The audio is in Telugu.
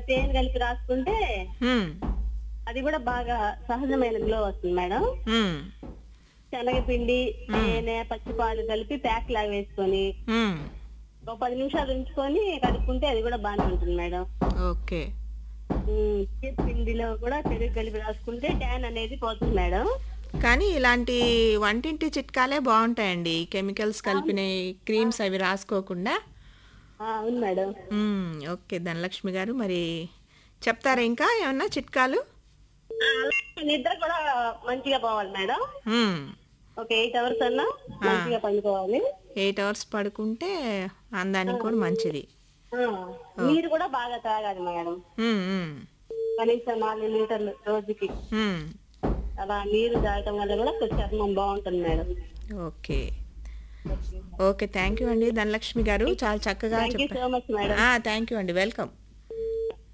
తేనె కలిపి రాసుకుంటే హ్మ్, అది కూడా బాగా సహజమైన గ్లో వస్తుంది మేడం హ్మ్, శనగపిండి తేనె పచ్చిపాలు కలిపి ప్యాక్ లాగా వేసుకొని హ్మ్. ఒక పది నిమిషాలు ఉంచుకొని కడుక్కుంటే అది కూడా బాగానే ఉంటుంది మేడం ఓకే ఉమ్, బియ్యం పిండిలో కూడా పెరుగు కలిపి రాసుకుంటే ట్యాన్ అనేది పోతుంది మేడం కానీ ఇలాంటి వంటింటి చిట్కాలే బాగుంటాయండి కెమికల్స్ కలిపిన క్రీమ్స్ అవి రాసుకోకుండా ఆ, అవును మేడం మ్మ్, ఓకే ధనలక్ష్మి గారు మరి చెప్తారా ఇంకా ఏమన్నా చిట్కాలు ఆ, అలాగే నిద్ర కూడా మంచిగా పోవాలి మేడం మ్మ్, ఒక ఎయిట్ అవర్స్ అన్నా మంచిగా పండుకోవాలి ఎయిట్ అవర్స్ పడుకుంటే అందానికి కూడా మంచిది ఆ, నీరు కూడా బాగా తాగాలి మేడం మ్మ్, మ్మ్, కనీసం నాలుగు లీటర్లు రోజుకి మ్మ్. అలా నీరు తాగటం వల్ల కూడా చర్మం బాగుంటుంది madam okay okay thank you అండి ధనలక్ష్మి గారు చాలా చక్కగా థ్యాంక్ యూ చెప్పారు so much madam thank you అండి వెల్కమ్